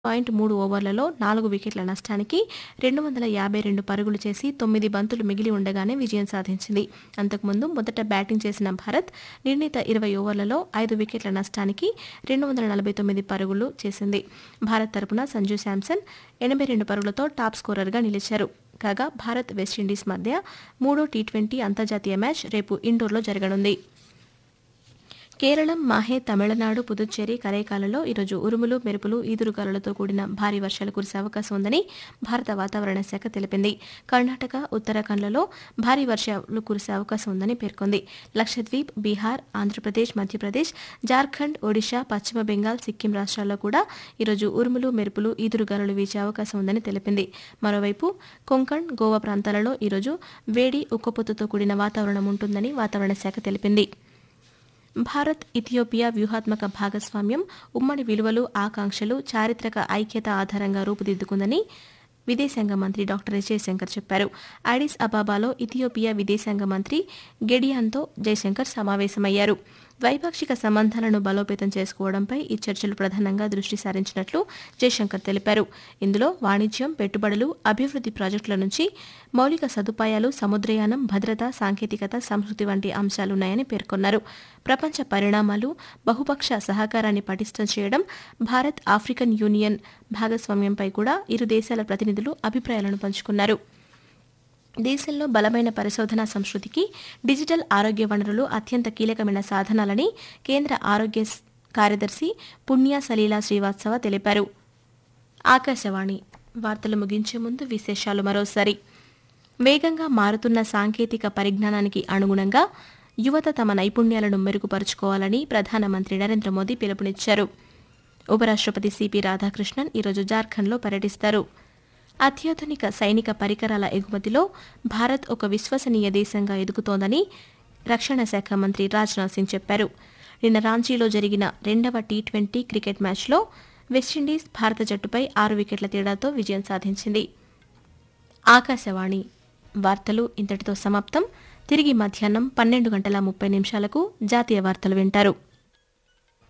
point మూడు ఓవర్లలో నాలుగు వికెట్ల నష్టానికి రెండు వందల యాభై రెండు పరుగులు చేసి తొమ్మిది బంతులు మిగిలి ఉండగానే విజయం సాధించింది అంతకుముందు మొదట బ్యాటింగ్ చేసిన భారత్ నిర్ణీత ఇరవై ఓవర్లలో ఐదు వికెట్ల నష్టానికి రెండు వందల నలభై తొమ్మిది పరుగులు చేసింది భారత్ తరపున సంజు శాంసన్ ఎనభై రెండు పరుగులతో టాప్ స్కోరర్గా నిలిచారు కాగా భారత్ వెస్టిండీస్ మధ్య మూడో టీ ట్వంటీ అంతర్జాతీయ మ్యాచ్ రేపు ఇండోర్లో జరగనుంది కేరళం మాహే తమిళనాడు పుదుచ్చేరి కరైకాలలో ఈరోజు ఉరుములు మెరుపులు ఈదురుగాలులతో కూడిన భారీ వర్షాలు కురిసే అవకాశం ఉందని భారత వాతావరణ శాఖ తెలిపింది కర్ణాటక ఉత్తరాఖండ్లలో భారీ వర్షాలు కురిసే అవకాశం ఉందని పేర్కొంది లక్షద్వీప్ బీహార్ ఆంధ్రప్రదేశ్ మధ్యప్రదేశ్ జార్ఖండ్ ఒడిశా పశ్చిమ బెంగాల్ సిక్కిం రాష్ట్రాల్లో కూడా ఈరోజు ఉరుములు మెరుపులు ఈదురుగాలులు వీచే అవకాశం ఉందని తెలిపింది మరోవైపు కొంకణ్ గోవా ప్రాంతాలలో ఈరోజు వేడి ఉక్కపోతతో కూడిన వాతావరణం ఉంటుందని వాతావరణ శాఖ తెలిపింది భారత్ ఇథియోపియా వ్యూహాత్మక భాగస్వామ్యం ఉమ్మడి విలువలు ఆకాంక్షలు చారిత్రక ఐక్యత ఆధారంగా రూపుదిద్దుకుందని విదేశాంగ మంత్రి డాక్టర్ ఎస్ జయశంకర్ చెప్పారు అడిస్ అబాబాలో ఇథియోపియా విదేశాంగ మంత్రి గెడియాన్తో జయశంకర్ సమావేశమయ్యారు ద్వైపాక్షిక సంబంధాలను బలోపేతం చేసుకోవడంపై ఈ చర్చలు ప్రధానంగా దృష్టి సారించినట్లు జయశంకర్ తెలిపారు ఇందులో వాణిజ్యం పెట్టుబడులు అభివృద్ది ప్రాజెక్టుల నుంచి మౌలిక సదుపాయాలు సముద్రయానం భద్రత సాంకేతికత సంస్కృతి వంటి అంశాలున్నాయని పేర్కొన్నారు ప్రపంచ పరిణామాలు బహుపక్ష సహకారాన్ని పటిష్టం చేయడం భారత్ ఆఫ్రికన్ యూనియన్ భాగస్వామ్యంపై కూడా ఇరు దేశాల ప్రతినిధులు అభిప్రాయాలను పంచుకున్నారు దేశంలో బలమైన పరిశోధనా సంస్కృతికి డిజిటల్ ఆరోగ్య వనరులు అత్యంత కీలకమైన సాధనాలని కేంద్ర ఆరోగ్య స్- కార్యదర్శి పుణ్య సలీలా శ్రీవాత్సవ తెలిపారు ఆకాశవాణి వార్తలు ముగించే ముందు విశేషాలు మరోసారి వేగంగా మారుతున్న సాంకేతిక పరిజ్ఞానానికి అనుగుణంగా యువత తమ నైపుణ్యాలను మెరుగుపరుచుకోవాలని ప్రధానమంత్రి నరేంద్ర మోదీ పిలుపునిచ్చారు ఉపరాష్ట్రపతి సిపి రాధాకృష్ణన్ ఈరోజు జార్ఖండ్లో పర్యటిస్తారు అత్యాధునిక సైనిక పరికరాల ఎగుమతిలో భారత్ ఒక విశ్వసనీయ దేశంగా ఎదుగుతోందని రక్షణ శాఖ మంత్రి రాజ్నాథ్ సింగ్ చెప్పారు నిన్న రాంచీలో జరిగిన రెండవ టీ ట్వంటీ క్రికెట్ మ్యాచ్లో వెస్టిండీస్ భారత జట్టుపై ఆరు వికెట్ల తేడాతో విజయం సాధించింది ఆకాశవాణి వార్తలు ఇంతటితో సమాప్తం తిరిగి మధ్యాహ్నం పన్నెండు గంటల ముప్పై నిమిషాలకు జాతీయ వార్తలు వింటారు